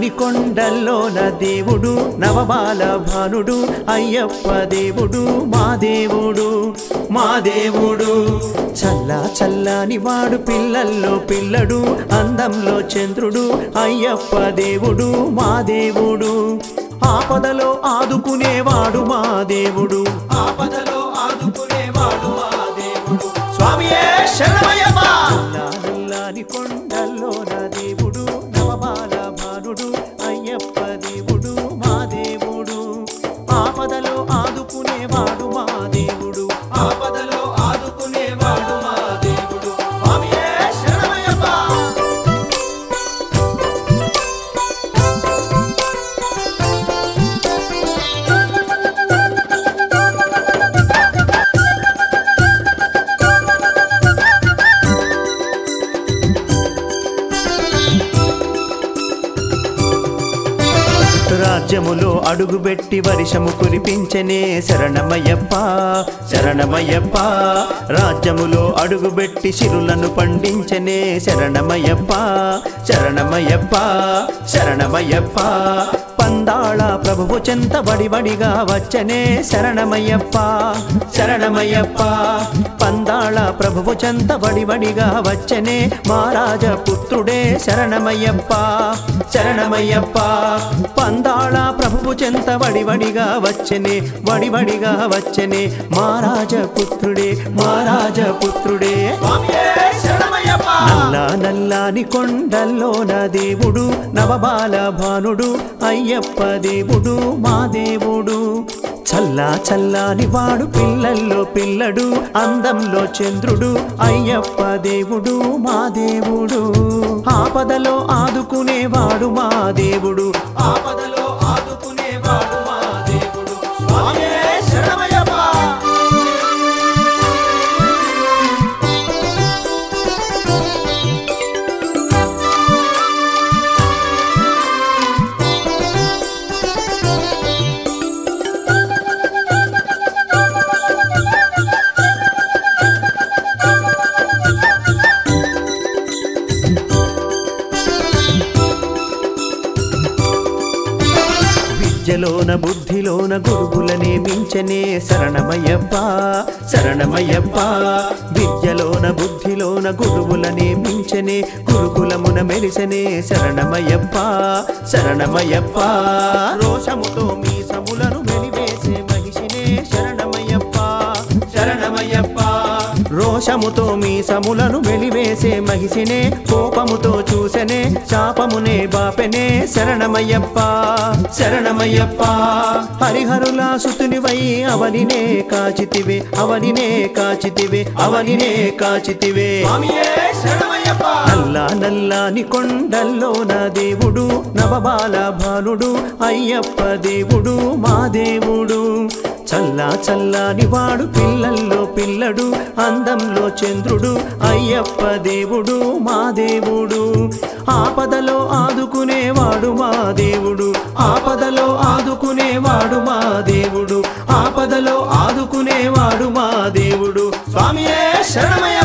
నల్లాని కొండల్లోన దేవుడు నవబాల భానుడు అయ్యప్ప దేవుడు మా దేవుడు మా దేవుడు చల్లా చల్లాని వాడు పిల్లల్లో పిల్లడు అందంలో చంద్రుడు అయ్యప్ప దేవుడు మా దేవుడు ఆపదలో ఆదుకునేవాడు మా దేవుడు ఆపదలో ఆదుకునేవాడు మా దేవుడు స్వామియే శరణమయ్యప్ప నల్లాని కొండల్లో నా దేవుడు నవబాల భానుడు అయ్యప్ప దేవుడు మా దేవుడు ఆపదలో ఆదుకునేవాడు మా దేవుడు ఆపదలో ఆదుకునేవాడు మా దేవుడు స్వామియే శరణమయ్యప్ప రాజ్యములో అడుగుబెట్టి వర్షము కురిపించనే శరణమయ్యప్ప శరణమయ్యప్ప రాజ్యములో అడుగుబెట్టి సిరులను పండించనే శరణమయ్యప్ప శరణమయ్యప్ప శరణమయ్యప్ప పందాళ ప్రభువు చెంత బడిబడిగా వచ్చనే శరణమయ్యప్ప శరణమయ్యప్ప పందాళ ప్రభువు చెంత బడిబడిగా వచ్చనే మహారాజ పుత్రుడే శరణమయ్యప్ప శరణమయ్యప్ప పందాళ ప్రభువు చెంత వడివడిగా వచ్చనే వడివడిగా వచ్చనే మహారాజ పుత్రుడే మహారాజ పుత్రుడే నల్లా నల్లాని కొండల్లో నా దేవుడు నవబాల భానుడు అయ్యప్ప దేవుడు మా దేవుడు చల్లా చల్లాని వాడు పిల్లల్లో పిల్లడు అందంలో చంద్రుడు అయ్యప్ప దేవుడు మా దేవుడు ఆపదలో ఆదుకునేవాడు మా దేవుడు ఆపదలో ఆదుకునేవాడు మా దేవుడు స్వామియే శరణమయ్యప్ప విద్యలోన బుద్ధిలోన గురువులనే మించనే శరణమయ్యప్ప శరణమయ్యప్ప విద్యలోన బుద్ధిలోన గురువులనే మించనే గురుకులమున మెలిసనే శరణమయ్యప్ప శరణమయ్యప్ప రోషముతో మీ సములను మెలివేసే మహిషినే శరణమయ్యప్ప శరణమయ్యప్ప రోషముతో మీ సములను వెలివేసే మహిషినే కోపముతో చూసెనే శాపమునే బాపెనే శరణమయ్యప్ప శరణమయ్యప్ప హరిహరుల సుతునివై అవనినే కాచితివే అవనినే కాచితివే అవనినే కాచితివే నల్లా నల్లాని కొండల్లో నా దేవుడు నవబాల భానుడు అయ్యప్ప దేవుడు మా దేవుడు చల్లా చల్లాని వాడు పిల్లల్లో పిల్లడు అందంలో చంద్రుడు అయ్యప్ప దేవుడు మా దేవుడు ఆపదలో ఆదుకునేవాడు మా దేవుడు ఆపదలో ఆదుకునేవాడు మా దేవుడు ఆపదలో ఆదుకునేవాడు మా దేవుడు స్వామియే శరణమయ్య